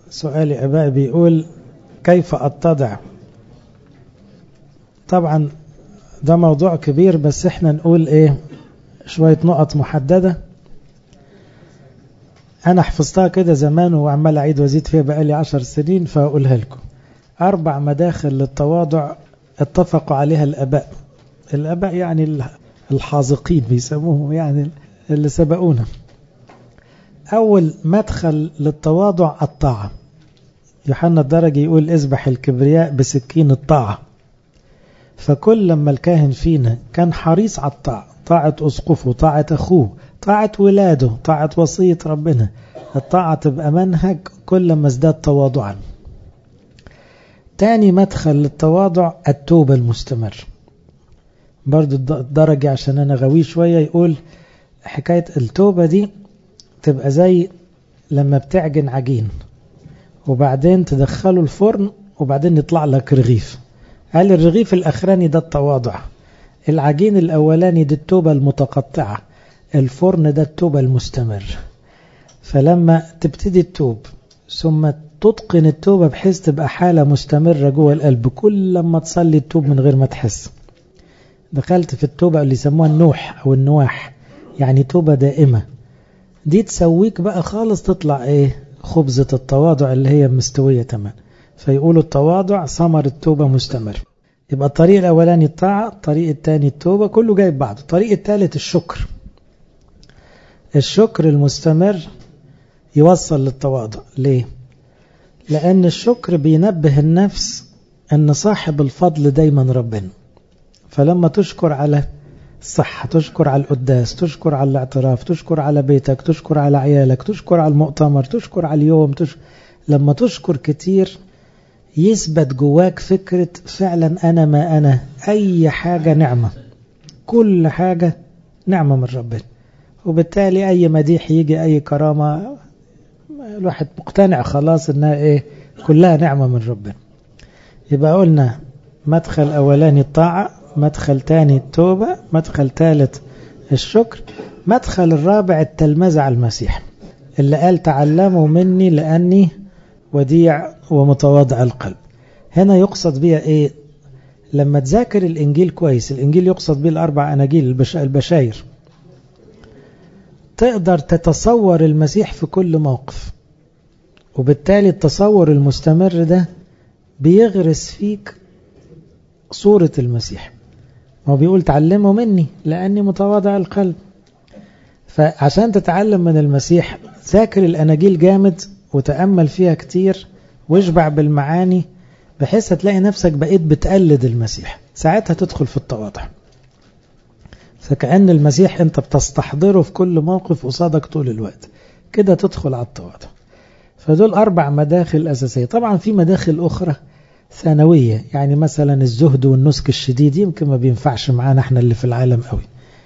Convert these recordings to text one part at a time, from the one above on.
سؤال أبائي بيقول كيف أتضع طبعا ده موضوع كبير بس احنا نقول ايه شوية نقط محددة انا حفظتها كده زمان وعمال اعيد وازيد فيها بقالي عشر سنين فاقولها لكم اربع مداخل للتواضع اتفقوا عليها الاباء الاباء يعني الحاذقين بيسموهم يعني اللي سبقونا اول مدخل للتواضع الطاعة يوحنا الدرجي يقول اذبح الكبرياء بسكين الطاعة فكل لما الكاهن فينا كان حريص على الطاعة طاعة أسقفه طاعة أخوه طاعة ولاده طاعة وصية ربنا الطاعة تبقى منهج كل ما ازداد تواضعا تاني مدخل للتواضع التوبة المستمر برضو الدرجة عشان أنا غوي شوية يقول حكاية التوبة دي تبقى زي لما بتعجن عجين وبعدين تدخله الفرن وبعدين يطلع لك رغيف قال الرغيف الأخراني ده التواضع العجين الأولاني دي التوبة المتقطعة الفرن ده التوبة المستمر فلما تبتدي التوب ثم تتقن التوبة بحيث تبقى حالة مستمرة جوه القلب كل لما تصلي التوب من غير ما تحس دخلت في التوبة اللي يسموها النوح أو النواح يعني توبة دائمة دي تسويك بقى خالص تطلع ايه خبزة التواضع اللي هي مستوية تمام فيقولوا التواضع ثمر التوبة مستمر يبقى الطريق الأولاني الطاعة الطريق الثاني التوبة كله جايب بعضه الطريق الثالث الشكر الشكر المستمر يوصل للتواضع ليه لأن الشكر بينبه النفس أن صاحب الفضل دايما ربنا فلما تشكر على الصحة تشكر على القداس تشكر على الاعتراف تشكر على بيتك تشكر على عيالك تشكر على المؤتمر تشكر على اليوم تشكر لما تشكر كتير يثبت جواك فكرة فعلا أنا ما أنا أي حاجة نعمة كل حاجة نعمة من ربنا وبالتالي أي مديح يجي أي كرامة الواحد مقتنع خلاص إنها إيه كلها نعمة من ربنا يبقى قلنا مدخل أولاني الطاعة مدخل تاني التوبة مدخل ثالث الشكر مدخل الرابع التلمذة على المسيح اللي قال تعلموا مني لأني وديع ومتواضع القلب هنا يقصد بها ايه لما تذاكر الانجيل كويس الانجيل يقصد به الاربع اناجيل البشاير تقدر تتصور المسيح في كل موقف وبالتالي التصور المستمر ده بيغرس فيك صورة المسيح هو بيقول تعلموا مني لأني متواضع القلب فعشان تتعلم من المسيح ذاكر الأناجيل جامد وتأمل فيها كتير واشبع بالمعاني بحيث هتلاقي نفسك بقيت بتقلد المسيح ساعتها تدخل في التواضع فكأن المسيح انت بتستحضره في كل موقف قصادك طول الوقت كده تدخل على التواضع فدول أربع مداخل أساسية طبعا في مداخل أخرى ثانوية يعني مثلا الزهد والنسك الشديد يمكن ما بينفعش معانا احنا اللي في العالم قوي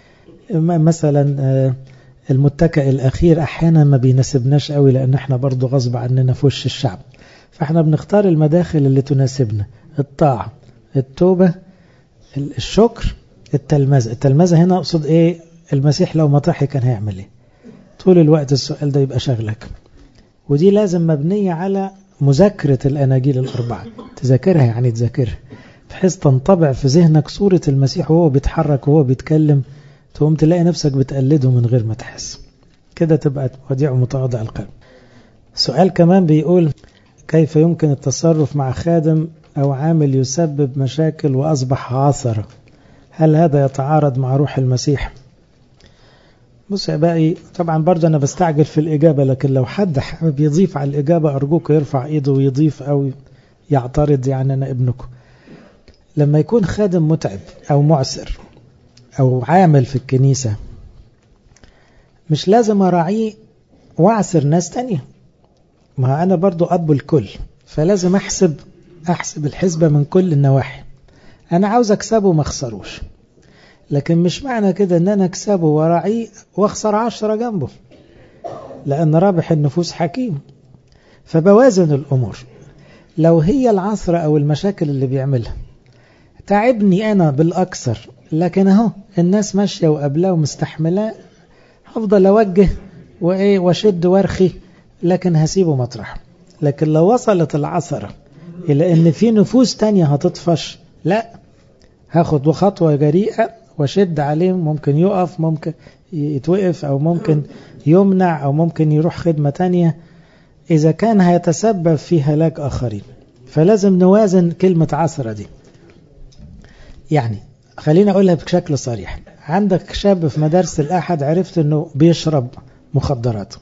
مثلا المتكئ الأخير أحيانا ما بيناسبناش قوي لأن احنا برضو غصب عننا في وش الشعب فاحنا بنختار المداخل اللي تناسبنا الطاعة التوبة الشكر التلمذة التلمذة هنا أقصد إيه المسيح لو مطرحي كان هيعمل إيه طول الوقت السؤال ده يبقى شغلك ودي لازم مبنية على مذاكرة الأناجيل الأربعة تذاكرها يعني تذاكرها بحيث تنطبع في ذهنك صورة المسيح وهو بيتحرك وهو بيتكلم تقوم تلاقي نفسك بتقلده من غير ما تحس كده تبقى وديع متواضع القلب سؤال كمان بيقول كيف يمكن التصرف مع خادم أو عامل يسبب مشاكل وأصبح عاثرة هل هذا يتعارض مع روح المسيح بص يا باقي طبعا برضه أنا بستعجل في الإجابة لكن لو حد حابب يضيف على الإجابة أرجوك يرفع إيده ويضيف أو يعترض يعني أنا ابنكم لما يكون خادم متعب أو معسر أو عامل في الكنيسة مش لازم أراعيه وأعسر ناس تانية ما أنا برضو أب الكل فلازم أحسب أحسب الحسبة من كل النواحي أنا عاوز أكسبه ما أخسروش لكن مش معنى كده أن أنا أكسبه وراعيه وأخسر عشرة جنبه لأن رابح النفوس حكيم فبوازن الأمور لو هي العثرة أو المشاكل اللي بيعملها تعبني أنا بالأكثر لكن أهو الناس ماشية وقبلها ومستحملاه هفضل أوجه وإيه وشد وارخي لكن هسيبه مطرح لكن لو وصلت العثرة إلى أن في نفوس تانية هتطفش لا هاخد خطوة جريئة وشد عليه ممكن يقف ممكن يتوقف أو ممكن يمنع أو ممكن يروح خدمة تانية إذا كان هيتسبب في هلاك آخرين فلازم نوازن كلمة عثرة دي يعني خليني أقولها بشكل صريح عندك شاب في مدارس الأحد عرفت أنه بيشرب مخدرات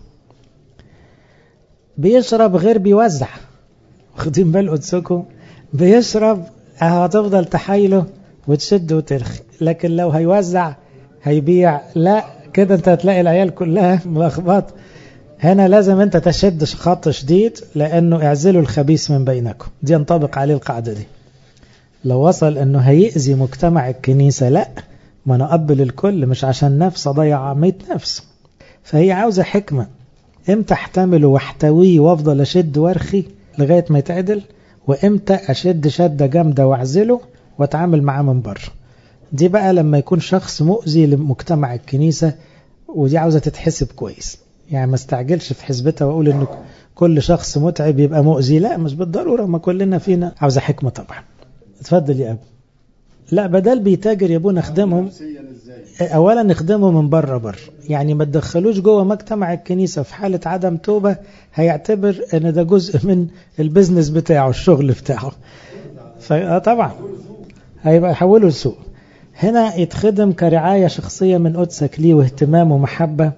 بيشرب غير بيوزع واخدين بال قدسكم بيشرب هتفضل تحايله وتشد وترخي لكن لو هيوزع هيبيع لا كده انت هتلاقي العيال كلها ملخبط هنا لازم انت تشد خط شديد لانه اعزلوا الخبيث من بينكم دي ينطبق عليه القاعدة دي لو وصل انه هيأذي مجتمع الكنيسة لا ما انا اقبل الكل مش عشان نفس اضيع 100 نفس فهي عاوزة حكمة امتى احتمله واحتويه وافضل اشد وارخي لغاية ما يتعدل وامتى اشد شدة جامدة واعزله واتعامل معاه من بره دي بقى لما يكون شخص مؤذي لمجتمع الكنيسة ودي عاوزة تتحسب كويس يعني ما استعجلش في حسبتها واقول ان كل شخص متعب يبقى مؤذي لا مش بالضرورة ما كلنا فينا عاوزة حكمة طبعا اتفضل يا ابو لا بدل بيتاجر يبون نخدمهم اولا نخدمهم من بره بره يعني ما تدخلوش جوه مجتمع الكنيسة في حالة عدم توبة هيعتبر ان ده جزء من البيزنس بتاعه الشغل بتاعه فطبعا هيبقى يحوله لسوق هنا يتخدم كرعاية شخصية من قدسك ليه واهتمام ومحبة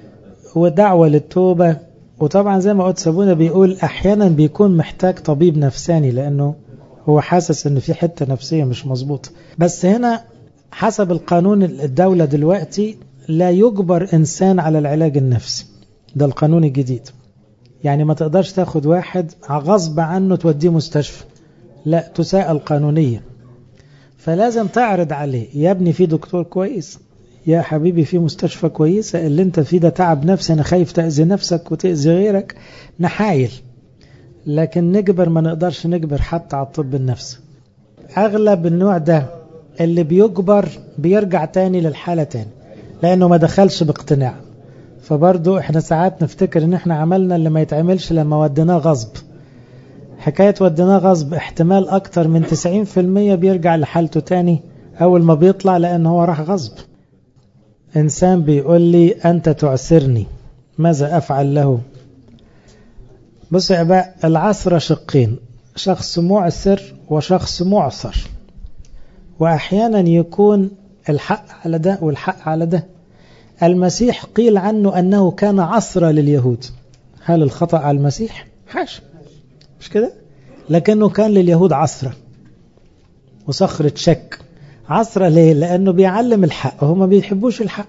ودعوة للتوبة وطبعا زي ما قدس أبونا بيقول أحيانا بيكون محتاج طبيب نفساني لأنه هو حاسس أن في حتة نفسية مش مظبوطة بس هنا حسب القانون الدولة دلوقتي لا يجبر إنسان على العلاج النفسي ده القانون الجديد يعني ما تقدرش تاخد واحد غصب عنه توديه مستشفى لا تساءل قانونيا فلازم تعرض عليه يا ابني في دكتور كويس يا حبيبي في مستشفى كويسة اللي انت فيه ده تعب نفسي انا خايف تأذي نفسك وتأذي غيرك نحايل لكن نجبر ما نقدرش نجبر حتى على الطب النفسي اغلب النوع ده اللي بيجبر بيرجع تاني للحالة تاني لانه ما دخلش باقتناع فبرضو احنا ساعات نفتكر ان احنا عملنا اللي ما يتعملش لما وديناه غصب حكاية وديناه غصب احتمال اكتر من 90% بيرجع لحالته تاني اول ما بيطلع لان هو راح غصب انسان بيقول لي انت تعسرني ماذا افعل له بص يا اباء العسرة شقين شخص معسر وشخص معصر واحيانا يكون الحق على ده والحق على ده المسيح قيل عنه انه كان عصرة لليهود هل الخطأ على المسيح حاشا مش كده لكنه كان لليهود عصرة وصخرة شك عصرة ليه لأنه بيعلم الحق وهم ما بيحبوش الحق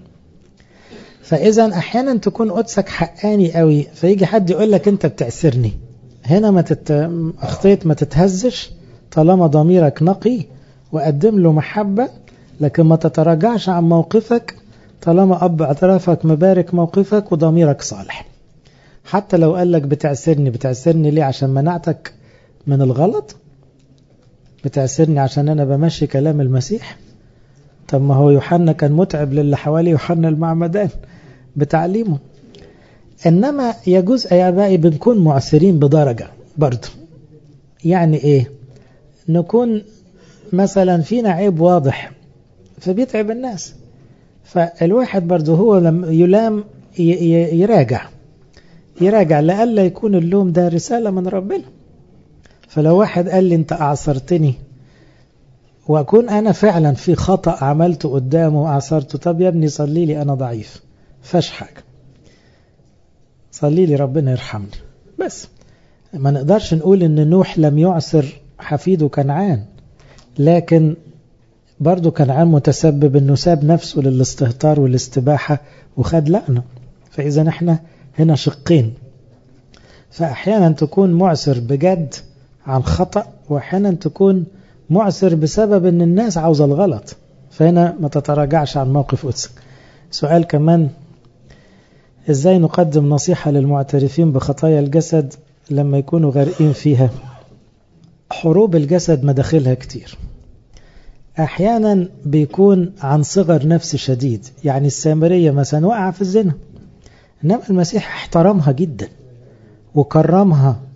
فإذا أحيانا تكون قدسك حقاني قوي فيجي حد يقول لك أنت بتعسرني هنا ما تت... أخطيت ما تتهزش طالما ضميرك نقي وقدم له محبة لكن ما تتراجعش عن موقفك طالما أب اعترافك مبارك موقفك وضميرك صالح حتى لو قال لك بتعسرني بتعسرني ليه عشان منعتك من الغلط بتعسرني عشان أنا بمشي كلام المسيح طب ما هو يوحنا كان متعب للي حوالي يوحنا المعمدان بتعليمه إنما يجوز يا أبائي بنكون معسرين بدرجة برضه يعني إيه نكون مثلا فينا عيب واضح فبيتعب الناس فالواحد برضه هو لما يلام يراجع يراجع لألا يكون اللوم ده رسالة من ربنا فلو واحد قال لي انت اعصرتني واكون انا فعلا في خطأ عملته قدامه واعصرته طب يا ابني صلي لي انا ضعيف فاش حاجة صلي لي ربنا يرحمني بس ما نقدرش نقول ان نوح لم يعصر حفيده كنعان لكن برضه كنعان متسبب انه ساب نفسه للاستهتار والاستباحة وخد لعنة فاذا احنا هنا شقين فاحيانا تكون معسر بجد عن خطأ واحيانا تكون معسر بسبب ان الناس عاوزة الغلط فهنا ما تتراجعش عن موقف قدسك سؤال كمان ازاي نقدم نصيحة للمعترفين بخطايا الجسد لما يكونوا غارقين فيها حروب الجسد مداخلها كتير احيانا بيكون عن صغر نفس شديد يعني السامرية مثلا وقع في الزنا انما المسيح احترمها جدا وكرمها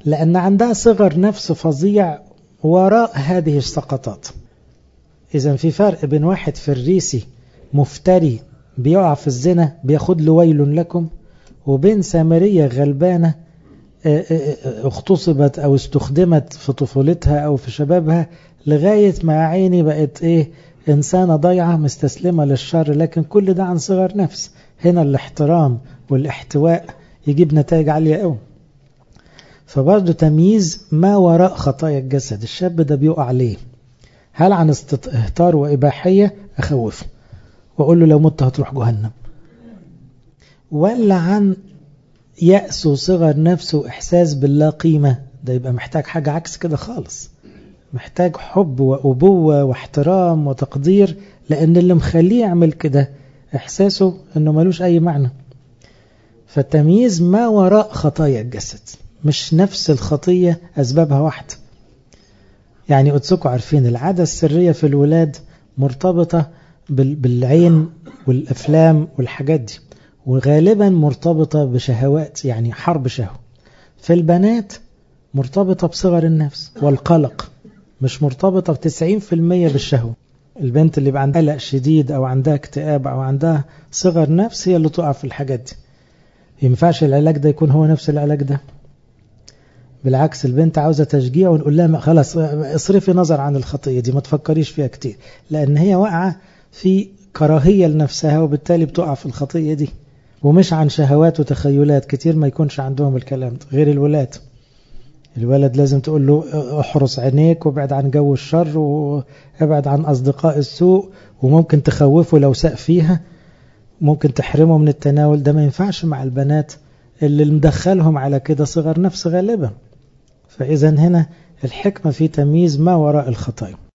لأن عندها صغر نفس فظيع وراء هذه السقطات إذا في فرق بين واحد فريسي مفتري بيقع في الزنا بياخد له ويل لكم وبين سامرية غلبانة اغتصبت أو استخدمت في طفولتها أو في شبابها لغاية ما عيني بقت إيه إنسانة ضيعة مستسلمة للشر لكن كل ده عن صغر نفس هنا الاحترام والاحتواء يجيب نتائج عالية قوي فبرضه تمييز ما وراء خطايا الجسد الشاب ده بيقع ليه هل عن استهتار وإباحية أخوفه وأقول له لو مت هتروح جهنم ولا عن يأس وصغر نفسه وإحساس باللا قيمة ده يبقى محتاج حاجة عكس كده خالص محتاج حب وأبوة واحترام وتقدير لأن اللي مخليه يعمل كده إحساسه أنه ملوش أي معنى فالتمييز ما وراء خطايا الجسد مش نفس الخطية أسبابها واحدة يعني قدسكم عارفين العادة السرية في الولاد مرتبطة بالعين والأفلام والحاجات دي وغالبا مرتبطة بشهوات يعني حرب شهوة في البنات مرتبطة بصغر النفس والقلق مش مرتبطة بتسعين في المية بالشهوة البنت اللي عندها قلق شديد أو عندها اكتئاب أو عندها صغر نفس هي اللي تقع في الحاجات دي ينفعش العلاج ده يكون هو نفس العلاج ده بالعكس البنت عاوزة تشجيع ونقول لها خلاص اصرفي نظر عن الخطية دي ما تفكريش فيها كتير لأن هي واقعة في كراهية لنفسها وبالتالي بتقع في الخطية دي ومش عن شهوات وتخيلات كتير ما يكونش عندهم الكلام ده غير الولاد الولد لازم تقول له احرص عينيك وابعد عن جو الشر وابعد عن أصدقاء السوء وممكن تخوفه لو ساء فيها ممكن تحرمه من التناول ده ما ينفعش مع البنات اللي مدخلهم على كده صغر نفس غالبا فإذا هنا الحكمة في تمييز ما وراء الخطايا